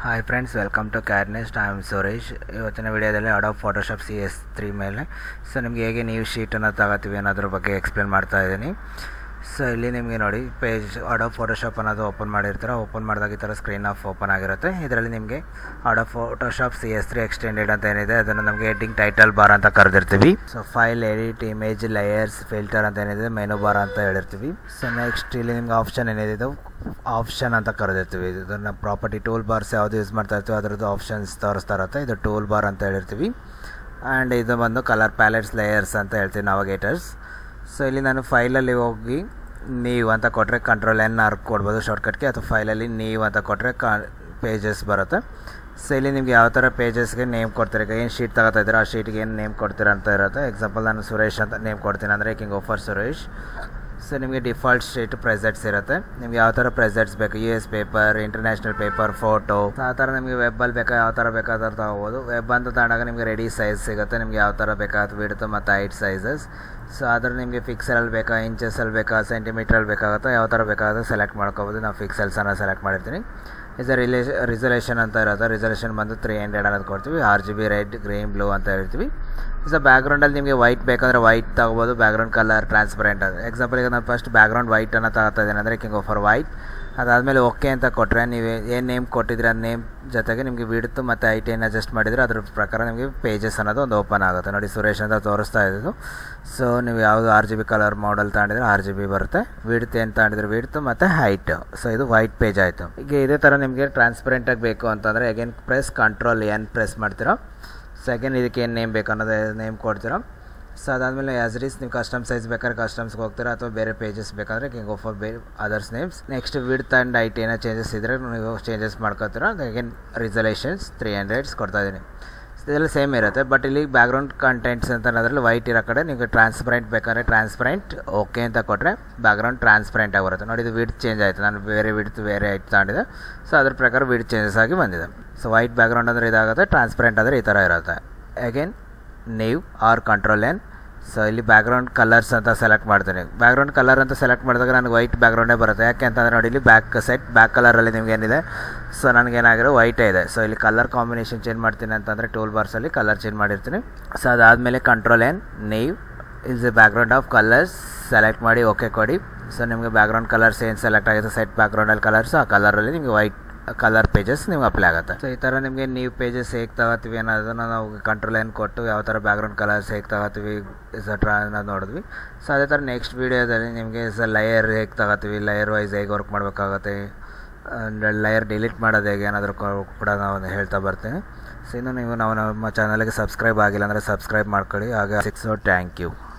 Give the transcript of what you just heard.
hi friends welcome to Carnest I am Suresh ಇವತ್ತಿನ ವಿಡಿಯೋದಲ್ಲಿ Adobe Photoshop C S three ಮೇಲೆ so ನಿಮ್ಗೆ ಹೇಗೆ ನೀವು ಶೀಟನ್ನು ತಗೋತೀವಿ ಅನ್ನೋದ್ರ ಬಗ್ಗೆ ಎಕ್ಸ್ಪ್ಲೇನ್ ಮಾಡ್ತಾ ಇದ್ದೀನಿ ಸೊ ಇಲ್ಲಿ ನಿಮಗೆ ನೋಡಿ ಪೇಜ್ ಅಡಾಪ್ ಫೋಟೋಶಾಪ್ ಅನ್ನೋದು ಓಪನ್ ಮಾಡಿರ್ತೀರ ಓಪನ್ ಮಾಡಿದಾಗ ಈ ಥರ ಸ್ಕ್ರೀನ್ ಆಫ್ ಓಪನ್ ಆಗಿರುತ್ತೆ ಇದರಲ್ಲಿ ನಿಮಗೆ Adobe Photoshop C S three extended ಅಂತ ಏನಿದೆ ಅದನ್ನು ನಮಗೆ ಹೆಡ್ಡಿಂಗ್ ಟೈಟಲ್ ಬಾರ್ ಅಂತ ಕರೆದಿರ್ತೀವಿ so file edit image layers filter ಅಂತ ಏನಿದೆ ಮೆನು ಬಾರ್ ಅಂತ ಹೇಳಿರ್ತೀವಿ ಸೊ ನೆಕ್ಸ್ಟ್ ಇಲ್ಲಿ ನಿಮ್ಗೆ ಆಪ್ಷನ್ ಏನಿದೆ ಇದು ಆಪ್ಷನ್ ಅಂತ ಕರೆದಿರ್ತೀವಿ ಇದನ್ನು ಪ್ರಾಪರ್ಟಿ ಟೂಲ್ ಬಾರ್ಸ್ ಯಾವುದು ಯೂಸ್ ಮಾಡ್ತಾ ಇರ್ತೀವಿ ಅದರದ್ದು ಆಪ್ಷನ್ಸ್ ತೋರಿಸ್ತಾ ಇರುತ್ತೆ ಇದು ಟೂಲ್ ಬಾರ್ ಅಂತ ಹೇಳಿರ್ತೀವಿ ಆ್ಯಂಡ್ ಇದು ಬಂದು ಕಲರ್ ಪ್ಯಾಲೆಟ್ಸ್ ಲೇಯರ್ಸ್ ಅಂತ ಹೇಳ್ತೀವಿ ನಾವಿಗೇಟರ್ಸ್ ಸೊ ಇಲ್ಲಿ ನಾನು ಫೈಲಲ್ಲಿ ಹೋಗಿ ನೀವು ಅಂತ ಕೊಟ್ಟರೆ ಕಂಟ್ರೋಲ್ ಎನ್ ಆರ್ ಕೊಡ್ಬೋದು ಶಾರ್ಟ್ಕಟ್ಗೆ ಅಥವಾ ಫೈಲಲ್ಲಿ ನೀವು ಅಂತ ಕೊಟ್ಟರೆ ಕಾ ಪೇಜಸ್ ಬರುತ್ತೆ ಸೊ ಇಲ್ಲಿ ನಿಮ್ಗೆ ಯಾವ ಥರ ಪೇಜಸ್ಗೆ ನೇಮ್ ಕೊಡ್ತೀರ ಈಗ ಏನು ಶೀಟ್ ತಗೋತಾ ಇದ್ದೀರಾ ಆ ಶೀಟ್ಗೆ ಏನು ನೇಮ್ ಕೊಡ್ತೀರ ಅಂತ ಇರುತ್ತೆ ಎಕ್ಸಾಂಪಲ್ ನಾನು ಸುರೇಶ್ ಅಂತ ನೇಮ್ ಕೊಡ್ತೀನಿ ಅಂದರೆ ಕಿಂಗ್ ಆಫರ್ ಸುರೇಶ್ ಸೊ ನಿಮಗೆ ಡಿಫಾಲ್ಟ್ ಶೀಟ್ ಪ್ರೆಸೆಂಟ್ಸ್ ಇರುತ್ತೆ ನಿಮ್ಗೆ ಯಾವ ಥರ ಪ್ರೆಸೆಂಟ್ಸ್ ಬೇಕು U S paper international paper photo ಆ ಥರ ನಿಮಗೆ ವೆಬ್ಬಲ್ಲಿ ಬೇಕಾ ಯಾವ ಥರ ಬೇಕಾದ್ರೆ ತಗೋಬೋದು ವೆಬ್ ಅಂತ ತಗೊಂಡಾಗ ನಿಮಗೆ ರೆಡಿ ಸೈಜ್ ಸಿಗುತ್ತೆ ನಿಮ್ಗೆ ಯಾವ ಥರ ಬೇಕಾಗುತ್ತೆ ಬಿಡುತ್ತೆ ಮತ್ತು ಹೈಟ್ ಸೈಜಸ್ ಸೊ ಅದ್ರ ನಿಮಗೆ ಫಿಕ್ಸಲ್ಲಿ ಬೇಕಾ ಇಂಚಸಲ್ಲಿ ಬೇಕಾ ಸೆಂಟಿಮೀಟ್ರಲ್ಲಿ ಬೇಕಾಗುತ್ತೋ ಯಾವ ಥರ ಬೇಕಾಗುತ್ತೆ ಸೆಲೆಕ್ಟ್ ಮಾಡ್ಕೋಬೋದು ನಾವು ಫಿಕ್ಸಲ್ಸನ್ನು ಸೆಲೆಕ್ಟ್ ಮಾಡಿರ್ತೀನಿ ಇಸ್ ರಿಲೇಷ ರಿಸರ್ವೇಷನ್ ಅಂತ ಇರುತ್ತೆ ರಿಸರ್ವೇಷನ್ ಬಂದು ತ್ರೀ ಹಂಡ್ರೆಡ್ ಅನ್ನೋದು ಕೊಡ್ತೀವಿ R G B red green blue ಅಂತ ಹೇಳ್ತೀವಿ ಸೊ ಬ್ಯಾಕ್ಗ್ರೌಂಡಲ್ಲಿ ನಿಮಗೆ ವೈಟ್ ಬೇಕಂದರೆ ವೈಟ್ ತಗೋಬೋದು ಬ್ಯಾಕ್ಗ್ರೌಂಡ್ ಕಲರ್ ಟ್ರಾನ್ಸ್ಪರೆಂಟ್ ಅದು ಎಕ್ಸಾಂಪಲ್ ಈಗ ನಾನು ಫಸ್ಟ್ ಬ್ಯಾಕ್ಗ್ರೌಂಡ್ ವೈಟನ್ನು ತಗೋತಾ ಇದ್ದೀನಿ ಅಂದರೆ ಕಿಂಗ್ ಆಫರ್ ವೈಟ್ ಅದಾದಮೇಲೆ ಓಕೆ ಅಂತ ಕೊಟ್ಟರೆ ನೀವು ಏನು ನೇಮ್ ಕೊಟ್ಟಿದ್ರೆ ಆ ನೇಮ್ ಜೊತೆಗೆ ನಿಮಗೆ ಬಿಡ್ತು ಮತ್ತು ಐಟ್ ಏನು ಅಡ್ಜಸ್ಟ್ ಮಾಡಿದರೆ ಅದ್ರ ಪ್ರಕಾರ ನಿಮಗೆ ಪೇಜಸ್ ಅನ್ನೋದು ಒಂದು ಓಪನ್ ಆಗುತ್ತೆ ನೋಡಿ ಸುರೇಶ್ ಅಂತ ತೋರಿಸ್ತಾ ಇದ್ದು ಸೊ ನೀವು ಯಾವುದು R G B colour model ತಗೊಂಡಿದ್ರೆ ಆರ್ ಜಿ ಬಿ ಬರುತ್ತೆ ವಿಡ್ತ್ ಏನು ತಗೊಂಡಿದ್ರೆ ವಿಡ್ತು ಮತ್ತು ಹೈಟ್ ಸೊ ಇದು ವೈಟ್ ಪೇಜ್ ಆಯಿತು ಈಗ ಇದೇ ಥರ ನಿಮಗೆ ಟ್ರಾನ್ಸ್ಪರೆಂಟಾಗಿ ಬೇಕು ಅಂತಂದರೆ again press control N press ಮಾಡ್ತೀರೋ ಸೆಕೆಂಡ್ ಇದಕ್ಕೆ ಏನು ನೇಮ್ ಬೇಕು ಅನ್ನೋದು ನೇಮ್ ಕೊಡ್ತೀರೋ ಸೊ ಅದಾದಮೇಲೆ ಆ್ಯಸ್ ರೀಸ್ ನೀವು ಕಸ್ಟಮ್ ಸೈಜ್ ಬೇಕಾದ್ರೆ ಕಸ್ಟಮ್ಸ್ಗೆ ಹೋಗ್ತೀರಾ ಅಥವಾ ಬೇರೆ ಪೇಜಸ್ ಬೇಕಾದರೆ ಕಿಂಗ್ ಗೋ ಫಾರ್ ಬೇರೆ others names next width and height ಏನೋ ಚೇಂಜಸ್ ಇದ್ದರೆ ನೀವು ಚೇಂಜಸ್ ಮಾಡ್ಕೋತೀರಾ ಅಗೇನ್ ರಿಸಲೇಷನ್ಸ್ ತ್ರೀ ಹಂಡ್ರೆಡ್ಸ್ ಕೊಡ್ತಾ ಇದ್ದೀನಿ ಇದೆಲ್ಲ ಸೇಮ್ ಇರುತ್ತೆ ಬಟ್ ಇಲ್ಲಿ ಬ್ಯಾಕ್ಗ್ರೌಂಡ್ ಕಂಟೆಂಟ್ಸ್ ಅಂತ ಅನ್ನೋದ್ರಲ್ಲಿ ವೈಟ್ ಇರೋ ಕಡೆ ನಿಮಗೆ ಟ್ರಾನ್ಸ್ಪರೆಂಟ್ ಬೇಕಾದ್ರೆ ಟ್ರಾನ್ಸ್ಪರೆಂಟ್ ಓಕೆ ಅಂತ ಕೊಟ್ಟರೆ ಬ್ಯಾಕ್ಗ್ರೌಂಡ್ ಟ್ರಾನ್ಸ್ಪರೆಂಟ್ ಆಗಿ ಬರುತ್ತೆ ನೋಡಿ ಇದು ವಿಡ್ತ್ ಚೇಂಜ್ ಆಯಿತು ನಾನು ಬೇರೆ ವಿಡ್ತ್ ಬೇರೆ ಐಟ್ ತಗೊಂಡಿದ್ದೆ ಸೊ ಅದ್ರ ಪ್ರಕಾರ ವಿಡ್ ಚೇಂಜಸ್ ಆಗಿ ಬಂದಿದೆ ಸೊ ವೈಟ್ ಬ್ಯಾಕ್ಗ್ರೌಂಡ್ ಅಂದರೆ ಇದಾಗುತ್ತೆ ಟ್ರಾನ್ಸ್ಪರೆಂಟ್ ಆದರೆ ಈ ಥರ ಇರುತ್ತೆ ಅಗೇನ್ ನೀವು ಆರ್ ಕಂಟ್ರೋಲ್ ಎನ್ ಸೊ ಇಲ್ಲಿ ಬ್ಯಾಕ್ಗ್ರೌಂಡ್ ಕಲರ್ಸ್ ಅಂತ ಸೆಲೆಕ್ಟ್ ಮಾಡ್ತೀನಿ ಬ್ಯಾಕ್ಗ್ರೌಂಡ್ ಕಲರ್ ಅಂತ ಸೆಲೆಕ್ಟ್ ಮಾಡಿದಾಗ ನನಗೆ ವೈಟ್ ಬ್ಯಾಕ್ಗ್ರೌಂಡೇ ಬರುತ್ತೆ ಯಾಕೆ ಅಂತಂದರೆ ನೋಡಿ ಇಲ್ಲಿ ಬ್ಯಾಕ್ ಸೆಟ್ ಬ್ಯಾಕ್ ಕಲರಲ್ಲಿ ನಿಮ್ಗೆ ಏನಿದೆ ಸೊ ನನಗೇನಾಗಿರೋ ವೈಟೇ ಇದೆ ಸೊ ಇಲ್ಲಿ ಕಲರ್ ಕಾಂಬಿನೇಷನ್ ಚೇಂಜ್ ಮಾಡ್ತೀನಿ ಅಂತಂದರೆ ಟೂಲ್ ಬಾರ್ಸಲ್ಲಿ ಕಲರ್ ಚೇಂಜ್ ಮಾಡಿರ್ತೀನಿ ಸೊ ಅದಾದಮೇಲೆ ಕಂಟ್ರೋಲ್ ಎನ್ ನೀವು is a background of colours select ಮಾಡಿ ಓಕೆ ಕೊಡಿ ಸೊ ನಿಮಗೆ ಬ್ಯಾಕ್ಗ್ರೌಂಡ್ ಕಲರ್ಸ್ ಏನು ಸೆಲೆಕ್ಟ್ ಆಗಿದೆ ಸೆಟ್ ಬ್ಯಾಕ್ಗ್ರೌಂಡಲ್ಲಿ ಕಲರ್ಸ್ ಆ ಕಲರಲ್ಲಿ ನಿಮಗೆ ವೈಟ್ ಕಲರ್ ಪೇಜಸ್ ನಿಮ್ಗೆ ಅಪ್ಲೈ ಆಗುತ್ತೆ ಸೊ ಈ ಥರ ನಿಮಗೆ ನೀವು ಪೇಜಸ್ ಹೇಗೆ ತಗೋತೀವಿ ಅನ್ನೋದನ್ನು ನಾವು ಕಂಟ್ರೋಲ್ ಏನು ಕೊಟ್ಟು ಯಾವ ಥರ ಬ್ಯಾಕ್ಗ್ರೌಂಡ್ ಕಲರ್ಸ್ ಹೇಗೆ ತಗೋತೀವಿ ಎಸೆಟ್ರಾ ಅನ್ನೋದು ನೋಡಿದ್ವಿ ಸೊ ಅದೇ ಥರ ನೆಕ್ಸ್ಟ್ ವೀಡಿಯೋದಲ್ಲಿ ನಿಮಗೆ ಸ ಲಯರ್ ಹೇಗೆ ತಗೋತೀವಿ ಲಯರ್ ವೈಸ್ ಹೇಗೆ ವರ್ಕ್ ಮಾಡಬೇಕಾಗುತ್ತೆ ಲಯರ್ ಡಿಲೀಟ್ ಮಾಡೋದು ಹೇಗೆ ಏನಾದರೂ ಕೂಡ ನಾವು ಹೇಳ್ತಾ ಬರ್ತೀನಿ ಸೊ ಇನ್ನು ನೀವು ನಾವು ನಮ್ಮ ಚಾನಲ್ಗೆ ಸಬ್ಸ್ಕ್ರೈಬ್ ಆಗಿಲ್ಲ ಅಂದರೆ ಸಬ್ಸ್ಕ್ರೈಬ್ ಮಾಡ್ಕೊಳ್ಳಿ ಆಗ ಸಿಕ್ಸು ಥ್ಯಾಂಕ್ ಯು